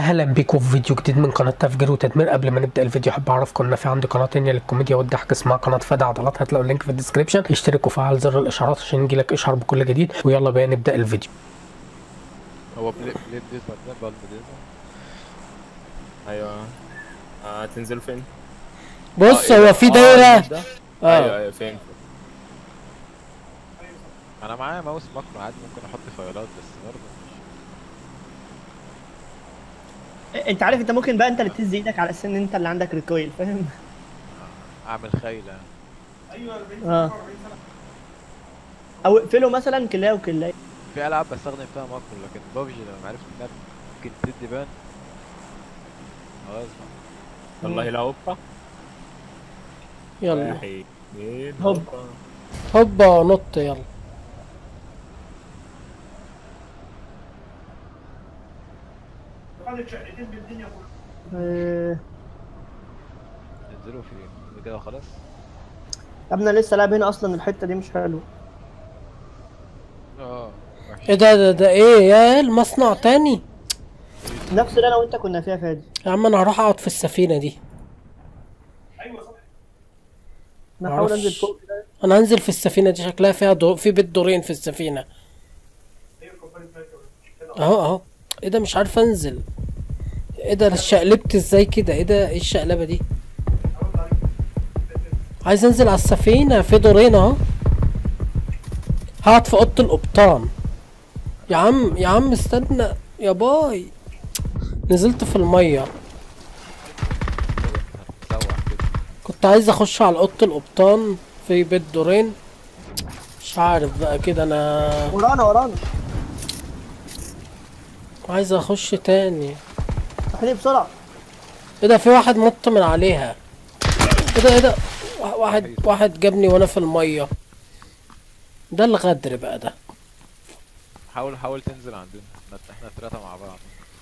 اهلا بيكم في فيديو جديد من قناه تفجير وتدمير قبل ما نبدا الفيديو احب اعرفكم ان في عندي قناه تانية للكوميديا والضحك اسمها قناه فدا عضلات هتلاقوا اللينك في الديسكربشن اشترك وفعل زر الاشعارات عشان يجيلك اشعار بكل جديد ويلا بقى نبدا الفيديو هو بليد بليد ديز بعدين بلد ديز ايوه آه تنزل فين؟ بص آه، إيه هو ده؟ في آه، دايره ده؟ ايوه اه ايوه فين انا معايا ماوس ماكرو عادي ممكن احط فايلات بس برضه مش انت عارف انت ممكن بقى انت اللي تهز ايدك على اساس ان انت اللي عندك ريكويل فاهم اعمل خيلة اه او اقفله مثلا كلاية وكلاية في العاب بستخدم فيها ماكرو لكن بابجي لو عرفت انها ممكن تدي بان خلاص بقى. والله لا هوبا يلا واحد اثنين هوب. هوبا هوبا نط يلا آه، تنزلوا في كده خلاص يا ابني أنا لسه لاعب هنا اصلا الحتة دي مش حلوة اه وحش ايه ده ده, ده ايه يا المصنع تاني نفس اللي انا وانت كنا فيها فادي يا عم انا هروح اقعد في السفينه دي انا هحاول معرفش. انزل فوق كده انا هنزل في السفينه دي شكلها فيها دور في بيت دورين في السفينه اهو اهو ايه ده مش عارف انزل ايه ده أنا اتشقلبت ازاي كده ايه ده ايه الشقلبه دي عايز انزل على السفينه في دورين اهو هقعد في اوضه القبطان يا عم يا عم استنى يا باي نزلت في الميه هتسوح كده كنت عايز اخش على اوضه القبطان في بيت دورين مش عارف بقى كده انا ورانا ورانا عايز اخش تاني احلي بسرعة ايه ده في واحد نط من عليها ايه ده ايه ده وا- واحد واحد جابني وانا في الميه ده الغدر بقى ده حاول حاول تنزل عندنا احنا احنا التلاتة مع بعض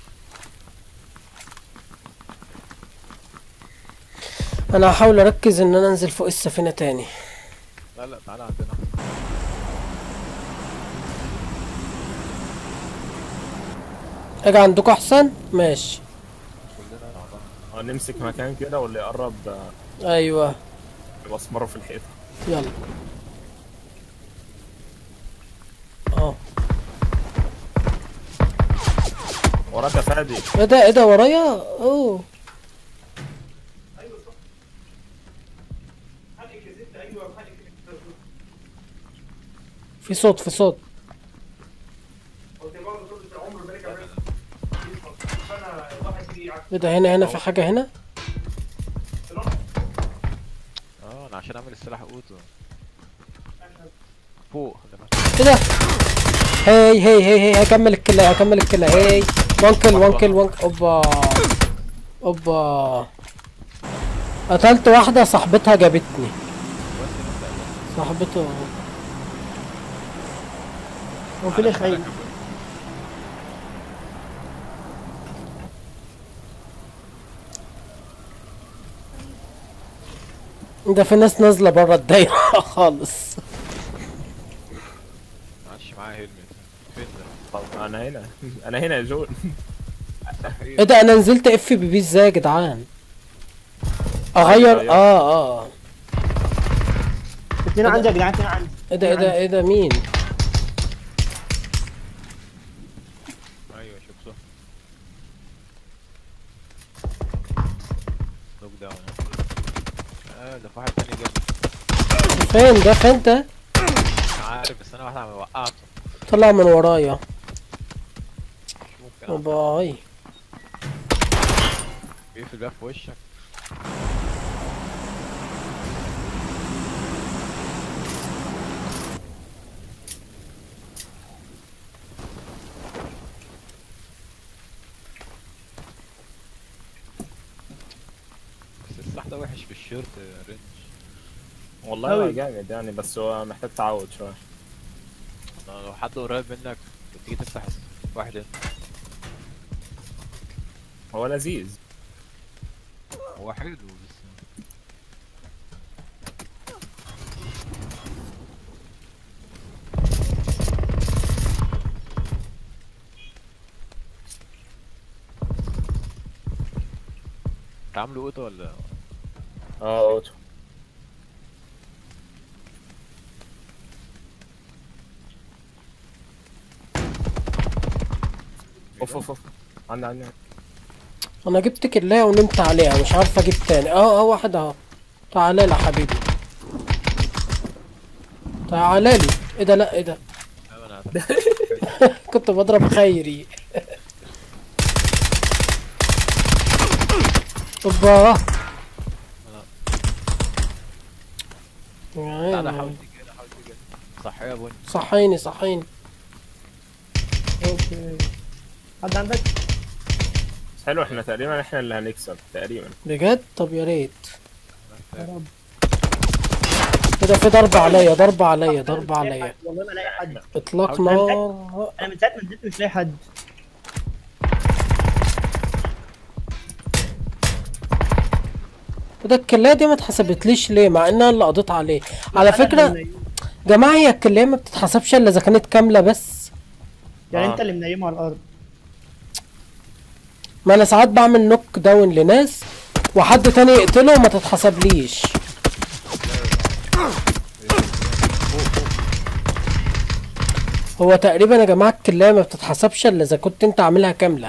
انا هحاول اركز ان انا انزل فوق السفينه تاني لا لا تعالى عندنا اجي عندكم احسن ماشي كلنا مع بعض آه، نمسك مكان كده واللي يقرب آه، ايوه يبقى اسمره في الحيطه يلا اه وراك يا فادي ايه ده ايه ده ورايا اوه في صوت في صوت ايه ده هنا هنا في حاجة هنا اه انا عشان اعمل السلاح اوتو فوق ايه ده هي هي هي هي هكمل الكلة هكمل الكلة هي وانكل وانكل وانكل اوبا اوبا قتلت واحدة صاحبتها جابتني صاحبته هو فين الخيل ده في ناس نازلة برا الدايرة خالص معلش معايا هيلمت فين ده؟ طب انا هنا انا هنا يا جون ايه ده انا نزلت اف بي بي ازاي يا جدعان اغير أيوة. اه اه اتنين عندي يا جدعان اتنين عندي ايه ده ايه ده ايه ده مين ايوه شوف صح نوك داون اه ده في واحد تاني جنبي فين ده فين ده مش عارف بس انا واحد عم وقعته طلع من ورايا مش ممكن أعمل. باي بيقفل بقى في وشك بس السلاح ده وحش في الشورت رينج والله أوي. هو جامد يعني بس هو محتاج تعود شويه أنا لو حد قريب منك تيجي تفتح واحد هنا هو لذيذ هو حلو بس تعملوا اوتو ولا اه اوتو اوف اوف اوف عندي عندي انا جبت كلاية ونمت عليها مش عارف اجيب تاني اه اه واحد اهو تعالى لي يا حبيبي تعالى لي ايه ده لا ايه ده لا، انا هت- كنت بضرب خيري اوبا لا لا حاول تيجي هنا حاول تيجي هنا. صح يا بني صحيني صحيني اوكي حد عندك؟ بس حلو احنا تقريبا احنا اللي هنكسب تقريبا بجد طب يا ريت يا رب كده في ضرب عليا ضرب عليا ضرب عليا والله ما الاقي حد اطلاق حاول- نار انا من ساعه ما نزلت مش لاقي حد وده الكلاية دي ما اتحسبتليش ليه مع انها اللي قضيت عليه على فكرة جماعة هي الكلاية ما بتتحسبش الا اذا كانت كاملة بس يعني آه. انت اللي منيمه على الارض ما انا ساعات بعمل نوك داون لناس وحد تاني يقتله وما تتحسبليش هو تقريبا يا جماعة الكلاية ما بتتحسبش الا اذا كنت انت عاملها كاملة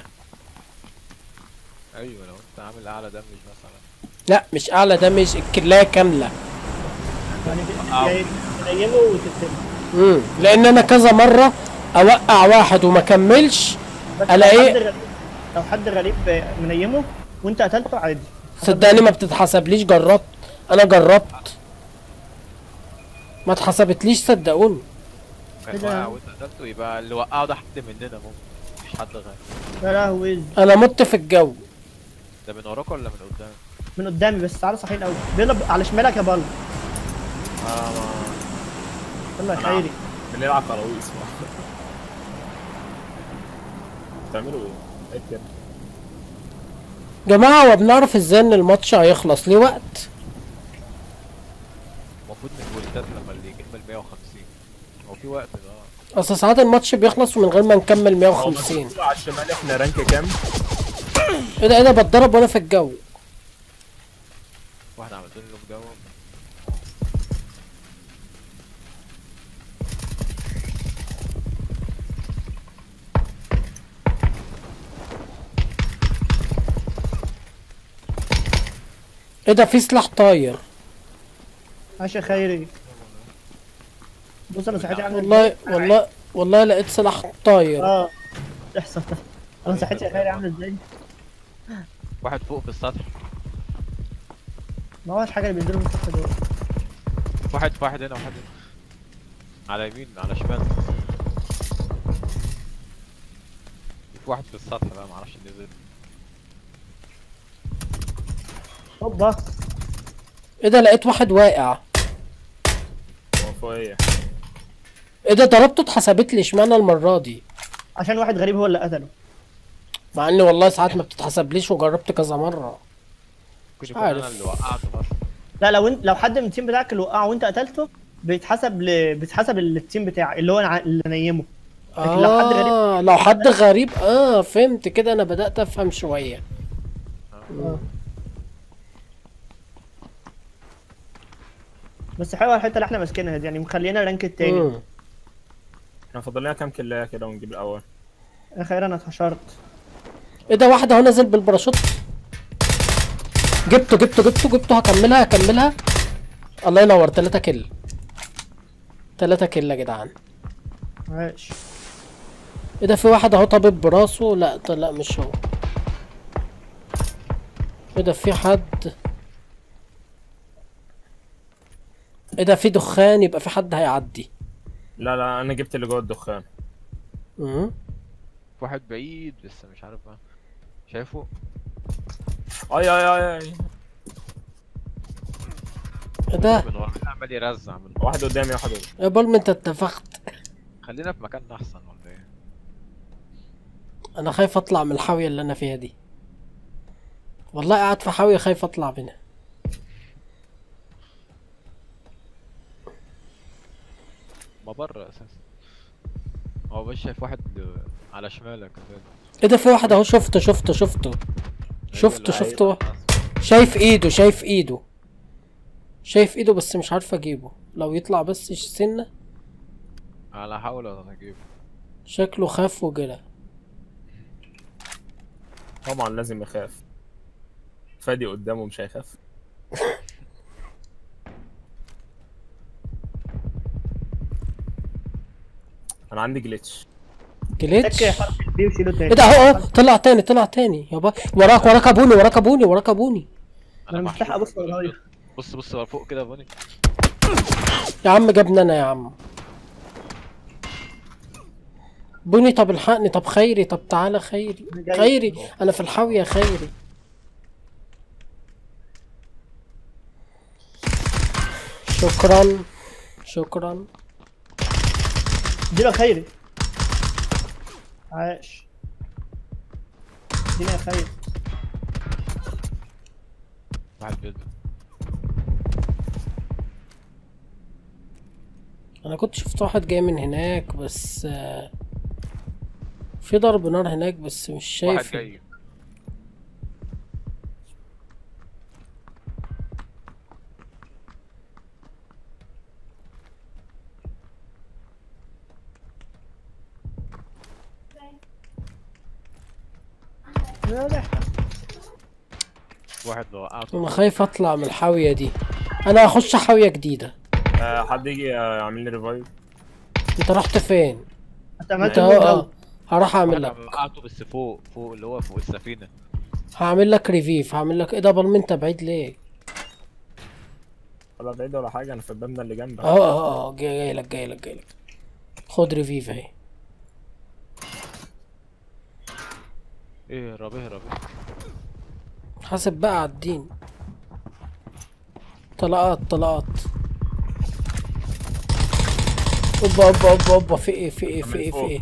ايوه لو انت عامل اعلى دمج مثلا لا مش اعلى دامج الكلاية كاملة يعني آه. يعني تنيمه وتقتله امم لان انا كذا مرة اوقع واحد وما كملش بس ألاقيه- لو حد غريب- لو حد غريب منيمه وانت قتلته عادي صدقني ما بتتحسبليش جربت انا جربت ما اتحسبتليش صدقوني كان كده. واقع وانت قتلته يبقى اللي وقعه ده حد مننا ممكن مفيش حد غير يا لهوي انا مت في الجو ده من وراك ولا من قدام؟ من قدامي بس تعالى صحيح قوي بيضرب على شمالك يا بل اه ما يلا يا خيري بنلعب خلاويص بتعملوا ايه؟ ايه كده؟ جماعة هو بنعرف ازاي ان الماتش هيخلص ليه وقت المفروض من الولدات لما اللي يكمل 150 هو في وقت ده اصل ساعات الماتش بيخلص من غير ما نكمل هو 150 مكتوب على الشمال احنا رانك كام؟ ايه ده ايه ده بتضرب وانا في الجو واحد عملت له نوك داون ايه ده في سلاح طاير ماشي يا خيري بص انا صحتي عامله والله ازاي والله والله لقيت سلاح طاير اه احسن انا صحتي يا خيري عامله ازاي واحد فوق في السطح ما هوش حاجه اللي بينزلوا من السطح دول واحد في واحد هنا واحد هنا على يمين على شمال في واحد في السطح بقى معرفش نزل هوبا ايه ده لقيت واحد واقع هو فوقيه ايه ده ضربته اتحسبت لي اشمعنى المرة دي عشان واحد غريب هو اللي قتله مع اني والله ساعات ما بتتحسبليش وجربت كذا مرة ممكن يكون عارف. انا اللي وقعته مثلا لا لو انت لو حد من التيم بتاعك اللي وقعه وانت قتلته بيتحسب ل... بيتحسب التيم بتاعي اللي هو أنا ع- اللي نيمه لكن لو حد غريب- اه لو حد غريب اه فهمت كده انا بدأت افهم شوية بس حلوه الحته اللي احنا ماسكينها دي يعني مخلينا رانك التاني مم. احنا فاضل لنا كام كلايه كده ونجيب الاول يا خير انا اتحشرت ايه ده واحد اهو نازل بالباراشوت جبته جبته جبته جبته هكملها هكملها الله ينور تلاتة كل تلاتة كل يا جدعان عاش ايه ده في واحد اهو طبيب براسه لا ط- لا مش هو ايه ده في حد ايه ده في دخان يبقى في حد هيعدي لا لا انا جبت اللي جوه الدخان مم. في واحد بعيد لسه مش عارف بقى شايفه اي اي اي اي ايه ده من ورا عمال يرزع من واحد قدامي واحد قدامي يا بالم انت اتفقت خلينا في مكان احسن ولا ايه انا خايف اطلع من الحاوية اللي انا فيها دي والله قاعد في حاوية خايف اطلع منها ما بره اساسا هو بس شايف واحد على شمالك كده ايه ده في واحد اهو شفته شفته شفته شفته أيوة، شفته لا، شايف ايده شايف ايده شايف ايده بس مش عارف اجيبه لو يطلع بس سنة انا هحاول اجيبه شكله خاف وجرى طبعا لازم يخاف فادي قدامه مش هيخاف انا عندي جليتش جليتش تك حرف البي وشيله تاني ايه ده اهو اهو طلع تاني طلع تاني يابا وراك وراك ابوني وراك ابوني وراك ابوني انا مش لاحق ابص ورايا بص بص بقى فوق كده يا بني يا عم جابني انا يا عم بني طب الحقني طب خيري طب تعالى خيري أنا جاي. خيري انا في الحاوية خيري شكرا شكرا دي بقى خيري عاش ادينا يا خير واحد بيض انا كنت شفت واحد جاي من هناك بس آه، في ضرب نار هناك بس مش واحد شايف جاي لا لا واحد وقعته انا خايف اطلع من الحاوية دي انا هخش حاوية جديدة آه حد يجي آه، يعمل لي ريفايف انت رحت فين انت عملت انت مود اه أوي. اه هروح اعمل انا لك وقعته بس فوق فوق اللي هو فوق السفينة هعمل لك ريفيف هعمل لك ايه ده بل انت بعيد ليه ولا بعيد ولا حاجه انا في المبنى اللي جنبك اه اه اه جاي جاي لك جاي لك جاي لك خد ريفيف اهي ايه اهرب اهرب حاسب بقى على الدين طلقات طلقات اوبا اوبا اوبا اوبا في ايه في ايه في ايه في ايه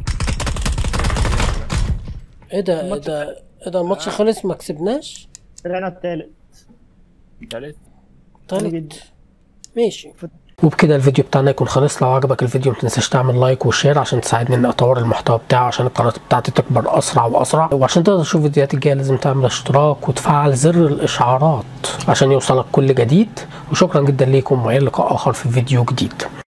ايه ده ايه الماتش ده ايه ده الماتش خلص ما كسبناش طلعنا التالت تالت طيب جدا. ماشي وبكده الفيديو بتاعنا يكون خلص لو عجبك الفيديو متنساش تعمل لايك وشير عشان تساعدني ان اطور المحتوى بتاعي عشان القناه بتاعتي تكبر اسرع واسرع وعشان تقدر تشوف فيديوهاتي الجايه لازم تعمل اشتراك وتفعل زر الاشعارات عشان يوصلك كل جديد وشكرا جدا ليكم والى لقاء اخر في فيديو جديد